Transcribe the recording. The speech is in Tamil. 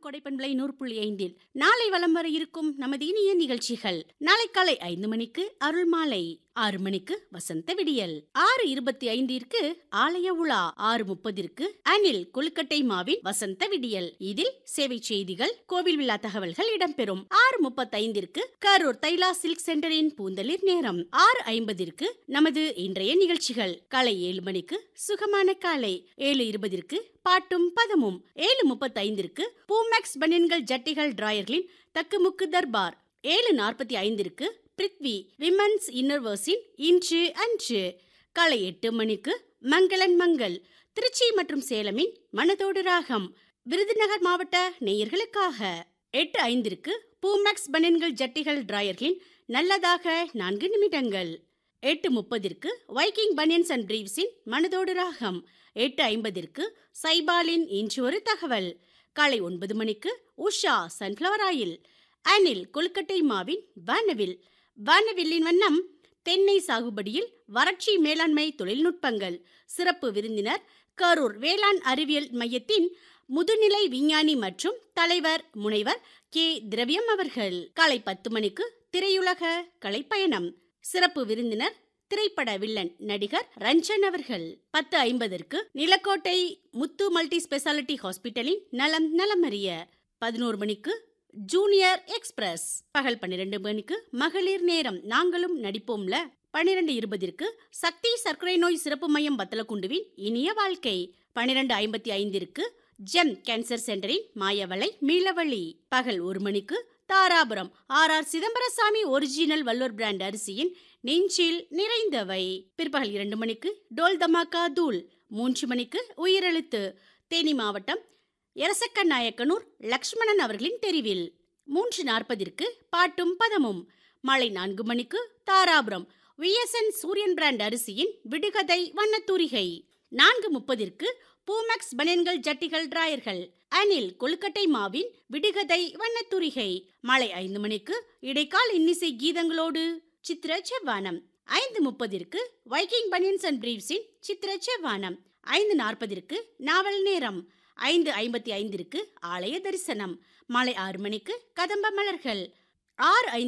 கொடைப்பண்பலை நூறு புள்ளி ஐந்தில் நாளை வலம் வர இருக்கும் நமது இனிய நிகழ்ச்சிகள் நாளை காலை ஐந்து மணிக்கு அருள் மாலை ஆறு மணிக்கு வசந்த விடியல் ஆறு இருபத்தி ஐந்திற்கு ஆலய உலா ஆறு முப்பதிற்கு அனில் கொழுக்கட்டை மாவின் வசந்த விடியல் இதில் சேவை செய்திகள் கோவில் விழா தகவல்கள் இடம்பெறும் ஆறு முப்பத்தைந்திற்கு கரூர் தைலா சில்க் சென்டரின் பூந்தளிர் நேரம் ஆறு ஐம்பதிற்கு நமது இன்றைய நிகழ்ச்சிகள் காலை ஏழு மணிக்கு சுகமான காலை ஏழு இருபதிற்கு பாட்டும் பதமும் ஏழு முப்பத்தைந்திற்கு பூமேக்ஸ் பனியன்கள் ஜட்டிகள் டிராயர்களின் தக்குமுக்கு தர்பார் ஏழு நாற்பத்தி ஐந்திற்கு பிரித்வி விமன்ஸ் இன்னர்வர்ஸின் இன்று அன்று காலை எட்டு மணிக்கு மங்களன் மங்கள் திருச்சி மற்றும் சேலமின் மனதோடு ராகம் விருதுநகர் மாவட்ட நேயர்களுக்காக எட்டு ஐந்திற்கு பூமேக்ஸ் பனியன்கள் ஜட்டிகள் டிராயர்களின் நல்லதாக நான்கு நிமிடங்கள் எட்டு முப்பதிற்கு வைக்கிங் பனியன்ஸ் அண்ட் பிரீவ்ஸின் மனதோடு ராகம் எட்டு ஐம்பதிற்கு சைபாலின் இன்று ஒரு தகவல் காலை ஒன்பது மணிக்கு உஷா சன்ஃப்ளவர் ஆயில் அனில் கொல்கட்டை மாவின் வானவில் வானவில்லின் வண்ணம் தென்னை சாகுபடியில் வறட்சி மேலாண்மை தொழில்நுட்பங்கள் சிறப்பு விருந்தினர் கரூர் வேளாண் அறிவியல் மையத்தின் முதுநிலை விஞ்ஞானி மற்றும் தலைவர் முனைவர் கே திரவியம் அவர்கள் காலை பத்து மணிக்கு திரையுலக கலைப்பயணம் சிறப்பு விருந்தினர் திரைப்பட வில்லன் நடிகர் ரஞ்சன் அவர்கள் பத்து ஐம்பதற்கு நிலக்கோட்டை முத்து மல்டி ஸ்பெஷாலிட்டி ஹாஸ்பிட்டலின் நலம் நலமறிய பதினோரு மணிக்கு ஜூனியர் எக்ஸ்பிரஸ் பகல் பன்னிரண்டு மணிக்கு மகளிர் நேரம் நாங்களும் நடிப்போம்ல பன்னிரண்டு இருபதிற்கு சக்தி சர்க்கரை நோய் சிறப்பு மையம் பத்தலக்குண்டுவின் இனிய வாழ்க்கை பன்னிரண்டு ஐம்பத்தி ஐந்திற்கு ஜெம் கேன்சர் சென்டரின் மாயவளை மீளவழி பகல் ஒரு மணிக்கு Dharapuram R R Chidambarasamy original Vallur brand அரிசியின் நெஞ்சில் நிறைந்தவை பிற்பகல் இரண்டு மணிக்கு டோல் தமாக்கா தூள் மூன்று மணிக்கு உயிரெழுத்து தேனி மாவட்டம் எரசக்க நாயக்கனூர் லக்ஷ்மணன் அவர்களின் தெரிவில் மூன்று நாற்பதிற்கு பாட்டும் பதமும் மாலை நான்கு மணிக்கு தாராபுரம் விஎஸ்என் சூரியன் பிராண்ட் அரிசியின் விடுகதை வண்ணத்தூரிகை நான்கு முப்பதிற்கு பூமேக்ஸ் பனியன்கள் ஜட்டிகள் டிராயர்கள் அனில் கொழுக்கட்டை மாவின் விடுகதை வண்ணத்துரிகை மாலை ஐந்து மணிக்கு இடைக்கால் இன்னிசை கீதங்களோடு சித்திர செவ்வானம் ஐந்து முப்பதிற்கு வைக்கிங் பனியன்ஸ் அண்ட் பிரீவ்ஸின் சித்திர செவ்வானம் ஐந்து நாற்பதிற்கு நாவல் நேரம் ஐந்து ஐம்பத்தி ஐந்திற்கு ஆலய தரிசனம் மாலை ஆறு மணிக்கு கதம்ப மலர்கள் ஆறு ஐந்து